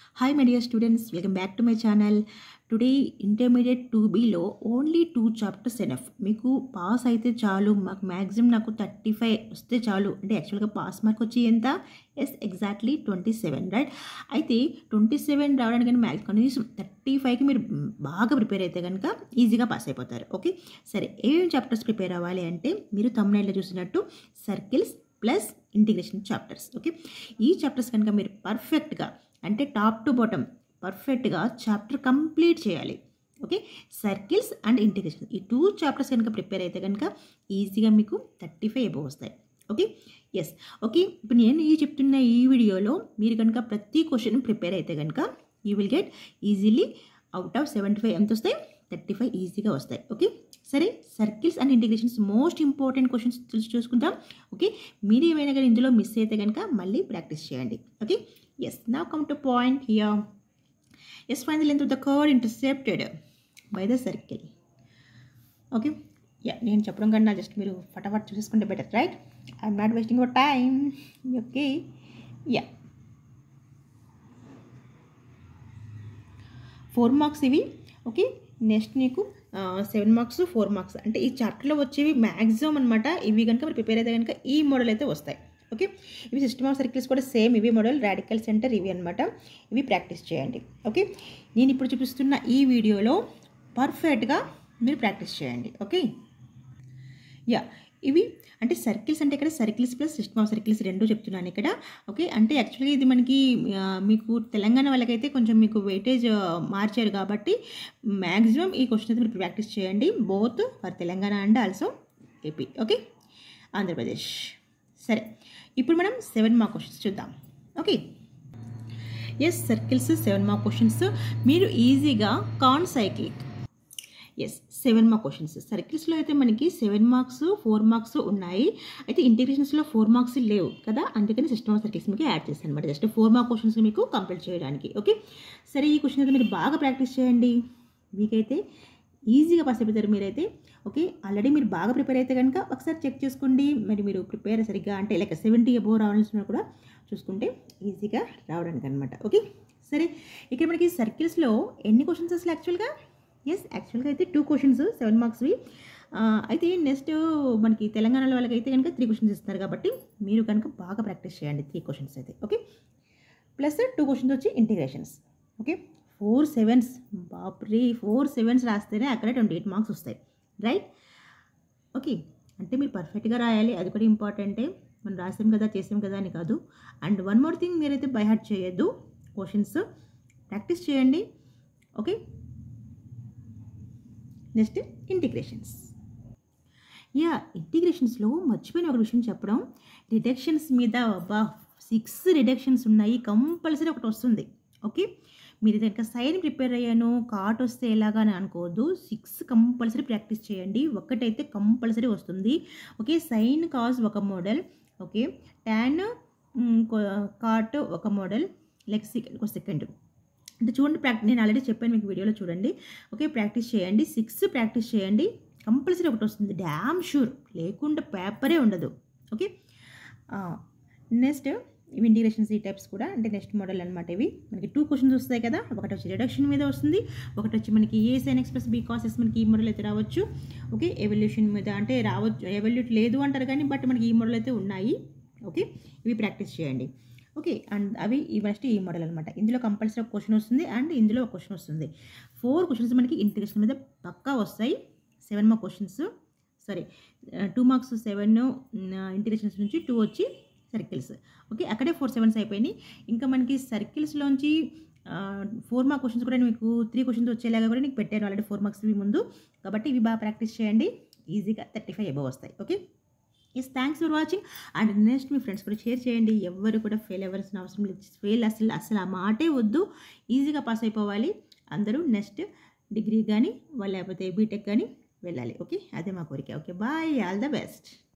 Hi, my dear students, welcome back to my channel. Today, intermediate 2Bలో only two chapters enough మీకు pass అయితే చాలు మాకు maximum నాకు థర్టీ ఫైవ్ వస్తే చాలు అంటే యాక్చువల్గా పాస్ మార్క్ వచ్చి ఎంత yes exactly twenty seven right అయితే ట్వంటీ సెవెన్ రావడానికి కానీ మ్యాక్స్ కనీసం థర్టీ ఫైవ్కి మీరు బాగా ప్రిపేర్ అయితే కనుక ఈజీగా పాస్ అయిపోతారు ఓకే సరే ఏం చాప్టర్స్ ప్రిపేర్ అవ్వాలి అంటే మీరు తమ్ముళ్ళలో చూసినట్టు circles plus integration chapters okay ఈ చాప్టర్స్ కనుక మీరు పర్ఫెక్ట్గా అంటే టాప్ టు బాటమ్ పర్ఫెక్ట్గా చాప్టర్ కంప్లీట్ చేయాలి ఓకే సర్కిల్స్ అండ్ ఇంటిగ్రేషన్ ఈ టూ చాప్టర్స్ కనుక ప్రిపేర్ అయితే కనుక ఈజీగా మీకు థర్టీ ఫైవ్ ఎబో వస్తాయి ఓకే ఎస్ ఓకే ఇప్పుడు నేను ఈ చెప్తున్న ఈ వీడియోలో మీరు కనుక ప్రతి క్వశ్చన్ ప్రిపేర్ అయితే కనుక you will get easily out of seventy five ఎంత వస్తాయి థర్టీ ఫైవ్ ఈజీగా వస్తాయి ఓకే సరే circles and integrations most important questions చూసి చూసుకుందాం ఓకే మీరు ఏమైనా కానీ ఇందులో మిస్ అయితే కనుక మళ్ళీ ప్రాక్టీస్ చేయండి ఓకే ఎస్ నా come to point here yes fine the length of the chord intercepted by the circle okay yeah నేను చెప్పడం కన్నా జస్ట్ మీరు ఫటాఫట్ చూసేసుకుంటే better right I'm not wasting your time okay yeah four marks ఇవి okay next నీకు seven marks four marks అంటే ఈ చాప్టర్లో వచ్చేవి మ్యాక్సిమం అనమాట ఇవి కనుక మీరు ప్రిపేర్ అయితే కనుక ఈ మోడల్ అయితే వస్తాయి ఓకే ఇవి సిస్టమ్ ఆఫ్ సర్కిల్స్ కూడా సేమ్ ఇవి మోడల్ రాడికల్ సెంటర్ ఇవి అనమాట ఇవి ప్రాక్టీస్ చేయండి ఓకే నేను ఇప్పుడు చూపిస్తున్న ఈ వీడియోలో పర్ఫెక్ట్గా మీరు ప్రాక్టీస్ చేయండి ఓకే యా ఇవి అంటే సర్కిల్స్ అంటే ఇక్కడ circles plus system of circles రెండు చెప్తున్నాను ఇక్కడ ఓకే అంటే యాక్చువల్గా ఇది మనకి ఆ, మీకు తెలంగాణ వాళ్ళకైతే కొంచెం మీకు వెయిటేజ్ మార్చారు కాబట్టి మ్యాక్సిమం ఈ క్వశ్చన్ అయితే మీరు ప్రాక్టీస్ చేయండి both for Telangana and also AP okay Andhra Pradesh సరే ఇప్పుడు మనం సెవెన్ మార్క్ క్వశ్చన్స్ చూద్దాం okay yes circles seven mark questions మీరు ఈజీగా concyclic yes seven mark questions సర్కిల్స్లో అయితే మనకి సెవెన్ మార్క్స్ ఫోర్ మార్క్స్ ఉన్నాయి అయితే ఇంటిగ్రేషన్స్లో ఫోర్ మార్క్స్ లేవు కదా అందుకని సిస్టమ్ ఆఫ్ సర్కిల్స్ మీకు యాడ్ చేస్తాను అనమాట జస్ట్ ఫోర్ మార్క్ క్వశ్చన్స్ మీకు కంప్లీట్ చేయడానికి ఓకే సరే ఈ క్వశ్చన్ అయితే మీరు బాగా ప్రాక్టీస్ చేయండి మీకైతే ఈజీగా పాస్ అయిపోతారు మీరైతే ఓకే ఆల్రెడీ మీరు బాగా ప్రిపేర్ అయితే కనుక ఒకసారి చెక్ చేసుకోండి మరి మీరు ప్రిపేర్ సరిగ్గా అంటే లైక్ సెవెంటీ అబోవ్ రావాల్సిన కూడా చూసుకుంటే ఈజీగా రావడానికి అనమాట ఓకే సరే ఇక్కడ మనకి సర్కిల్స్లో ఎన్ని క్వశ్చన్స్ అసలు యాక్చువల్గా ఎస్ యాక్చువల్గా అయితే టూ క్వశ్చన్స్ సెవెన్ మార్క్స్వి అయితే నెక్స్ట్ మనకి తెలంగాణలో వాళ్ళకి అయితే కనుక త్రీ క్వశ్చన్స్ ఇస్తారు కాబట్టి మీరు కనుక బాగా ప్రాక్టీస్ చేయండి త్రీ క్వశ్చన్స్ అయితే ఓకే ప్లస్ టూ క్వశ్చన్స్ వచ్చి ఇంటిగ్రేషన్స్ ఓకే ఫోర్ సెవెన్స్ బాప్రీ ఫోర్ సెవెన్స్ రాస్తేనే అక్కడే ట్వంటీ ఎయిట్ మార్క్స్ వస్తాయి రైట్ ఓకే అంటే మీరు పర్ఫెక్ట్గా రాయాలి అది కూడా ఇంపార్టెంటే మనం రాసాం కదా చేసాం కదా అని కాదు అండ్ వన్ మోర్ థింగ్ మీరైతే బై హార్ట్ చేయొద్దు క్వశ్చన్స్ ప్రాక్టీస్ చేయండి ఓకే నెక్స్ట్ ఇంటిగ్రేషన్స్ యా ఇంటిగ్రేషన్స్లో మర్చిపోయిన ఒక విషయం చెప్పడం రిడక్షన్స్ మీద అబ్బా సిక్స్ రిడక్షన్స్ ఉన్నాయి కంపల్సరీ ఒకటి వస్తుంది ఓకే మీరు కనుక సైన్ ప్రిపేర్ అయ్యాను కాట్ వస్తే ఎలాగా అని అనుకోవద్దు సిక్స్ కంపల్సరీ ప్రాక్టీస్ చేయండి ఒకటైతే కంపల్సరీ వస్తుంది ఓకే సైన్ కాజ్ ఒక మోడల్ ఓకే ట్యాన్ కాట్ ఒక మోడల్ లెక్ సెకండ్ ఒక సెకండ్ అంటే చూడండి ప్రాక్టీస్ నేను ఆల్రెడీ చెప్పాను మీకు వీడియోలో చూడండి ఓకే ప్రాక్టీస్ చేయండి సిక్స్ ప్రాక్టీస్ చేయండి కంపల్సరీ ఒకటి వస్తుంది డ్యామ్ షూర్ లేకుండా పేపరే ఉండదు ఓకే నెక్స్ట్ ఇవి ఇంటిగ్రేషన్స్ ఈ టైప్స్ కూడా అంటే నెక్స్ట్ మోడల్ అనమాట ఇవి మనకి టూ క్వశ్చన్స్ వస్తాయి కదా ఒకటి వచ్చి రిడక్షన్ మీద వస్తుంది ఒకటి వచ్చి మనకి a sine x plus b cos x మనకి ఈ మోడల్ అయితే రావచ్చు ఓకే ఎవల్యూషన్ మీద అంటే రావచ్చు ఎవల్యూట్ లేదు అంటారు కానీ బట్ మనకి ఈ మోడల్ అయితే ఉన్నాయి ఓకే ఇవి ప్రాక్టీస్ చేయండి ఓకే అండ్ అవి ఈ ఫస్ట్ ఈ మోడల్ అనమాట ఇందులో కంపల్సరీ ఒక క్వశ్చన్ వస్తుంది అండ్ ఇందులో ఒక క్వశ్చన్ వస్తుంది ఫోర్ క్వశ్చన్స్ మనకి ఇంటిగ్రేషన్ మీద పక్కా వస్తాయి seven mark questions sorry two marks seven integrations నుంచి టూ వచ్చి సర్కిల్స్ ఓకే అక్కడే ఫోర్ సెవెన్స్ అయిపోయినాయి ఇంకా మనకి సర్కిల్స్లోంచి ఫోర్ మార్క్ క్వశ్చన్స్ కూడా మీకు త్రీ క్వశ్చన్స్ వచ్చేలాగా కూడా నీకు పెట్టాను ఆల్రెడీ ఫోర్ మార్క్స్ ఇవి ముందు కాబట్టి ఇవి బాగా ప్రాక్టీస్ చేయండి ఈజీగా థర్టీ ఫైవ్ అబవ్ వస్తాయి okay yes thanks for watching and next మీ ఫ్రెండ్స్ కూడా షేర్ చేయండి ఎవరు కూడా ఫెయిల్ అవ్వాల్సిన అవసరం లేదు ఫెయిల్ అసలు అసలు ఆ మాటే వద్దు ఈజీగా పాస్ అయిపోవాలి అందరూ నెక్స్ట్ డిగ్రీ కానీ వాళ్ళు లేకపోతే బీటెక్ కానీ వెళ్ళాలి ఓకే అదే మా కోరిక okay bye all the best